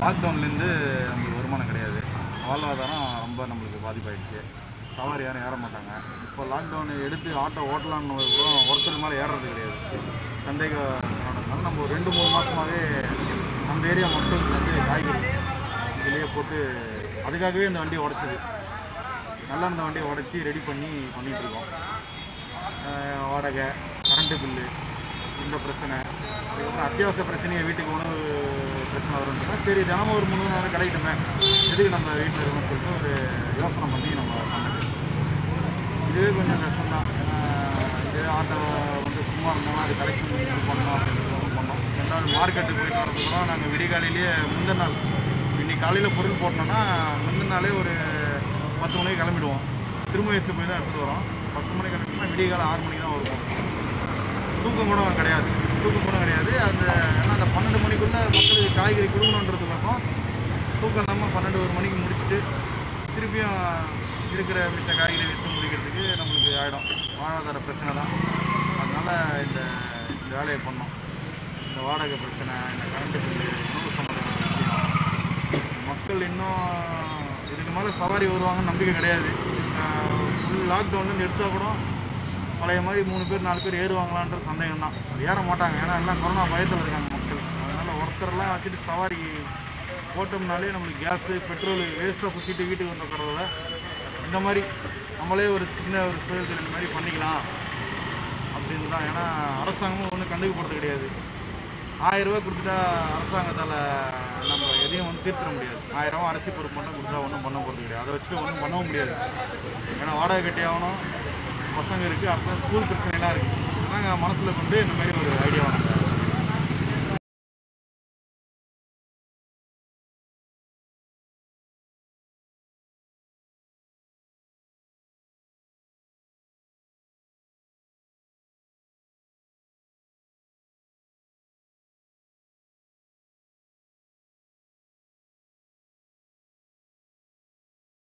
லாக்டவுன்லேருந்து நம்மளுக்கு வருமானம் கிடையாது வாழ்வாதாரம் ரொம்ப நம்மளுக்கு பாதிப்பாயிடுச்சு சவாரி யாரும் ஏற மாட்டாங்க இப்போ லாக்டவுன் எடுத்து ஆட்டோ ஓட்டலான்னு கூட ஒருத்தர் மேலே ஏறுறது கிடையாது சந்தேகத்தினால நம்ம ஒரு ரெண்டு மூணு மாதமாகவே நம்ம ஏரியா மக்களுக்கு வந்து காய்கறி இதுலேயே போட்டு அதுக்காகவே இந்த வண்டியை உடச்சிது நல்லா இருந்த வண்டியை உடச்சி ரெடி பண்ணி பண்ணிகிட்டு இருக்கோம் ஆஹ் வாடகை கரண்ட்டு பில்லு இந்த பிரச்சனை அதுக்கப்புறம் அத்தியாவசிய பிரச்சனையை வீட்டுக்கு உணவு பிரச்சனை வரும்னா சரி தினமும் ஒரு முந்நூறு நாள் கிடைக்கட்டுமே எதுக்கு நம்ம வீட்டில் இருக்கணும்னு சொல்லிட்டு ஒரு யோசனை பண்ணி நம்ம பண்ணது இதுவே கொஞ்சம் கஷ்டம் தான் ஏன்னா இதே ஆட்டோ வந்து சும்மா இருந்தோம்னா அது கலெக்ஷன் இது பண்ணோம் அப்படின்னு சொல்லி பண்ணோம் ரெண்டாவது மார்க்கெட்டுக்கு போயிட்டு வரது கூட நாங்கள் விடிகாலையிலேயே முந்தின நாள் இன்னைக்கு காலையில் பொருள் போட்டோம்னா முந்தின நாளே ஒரு பத்து மணிக்கு கிளம்பிடுவோம் திரும்ப வயசு போய் தான் எடுத்துகிட்டு வரோம் பத்து மணிக்கு கிளம்பினா விடிகாலை ஆறு மணிக்கு தான் வருவோம் தூக்கம் கூட கிடையாது தூக்கம் கூட கிடையாது அந்த ஏன்னா அந்த பன்னெண்டு மணிக்குள்ளே மக்களுக்கு காய்கறி கொடுக்கணுன்றதுக்கப்புறம் தூக்கம் இல்லாமல் பன்னெண்டு ஒரு மணிக்கு முடிச்சுட்டு திருப்பியும் இருக்கிற மிச்ச காய்கறி விற்று முடிக்கிறதுக்கு நம்மளுக்கு ஆகிடும் வாழ்வாதார பிரச்சனை தான் அதனால் இந்த இந்த வேலையை பண்ணோம் இந்த வாடகை பிரச்சனை இந்த கரண்ட் பில்லு உணவு சம்மந்தமான விஷயம் மக்கள் இன்னும் இதுக்கு மேலே சவாரி வருவாங்கன்னு நம்பிக்கை கிடையாது ஃபுல் லாக்டவுன்லேருந்து எடுத்தா கூட பழைய மாதிரி மூணு பேர் நாலு பேர் ஏறுவாங்களான்ற சந்தேகம் தான் அது ஏற மாட்டாங்க ஏன்னா எல்லாம் கொரோனா பயத்தில் இருக்காங்க மக்கள் அதனால் ஒருத்தரெல்லாம் வச்சுட்டு சவாரி போட்டோம்னாலே நம்மளுக்கு கேஸு பெட்ரோல் வேஸ்ட்டாக சுற்றிட்டு வீட்டுக்கு வந்து உட்காரத இந்த மாதிரி நம்மளே ஒரு சின்ன ஒரு சுய தொழில் மாதிரி பண்ணிக்கலாம் அப்படின்னு தான் ஏன்னா அரசாங்கமும் ஒன்றும் கண்டுக்க போகிறது கிடையாது ஆயிரம் ரூபாய் கொடுத்துட்டா அரசாங்கத்தால் நம்ம எதையும் வந்து தீர்த்திட முடியாது ஆயிரம் ரூபாய் அரிசி பொறுப்பு மட்டும் கொடுத்தா ஒன்றும் பண்ண போகிறது கிடையாது அதை வச்சுட்டு ஒன்றும் பண்ணவும் முடியாது ஏன்னா வாடகை கட்டி ஆகணும் பசங்க இருக்குது அடுத்த ஸ்கூல் பிரச்சனைலாம் இருக்குது நாங்கள் மனசில் கொண்டு இந்த மாதிரி ஒரு ஐடியாவை நாங்கள்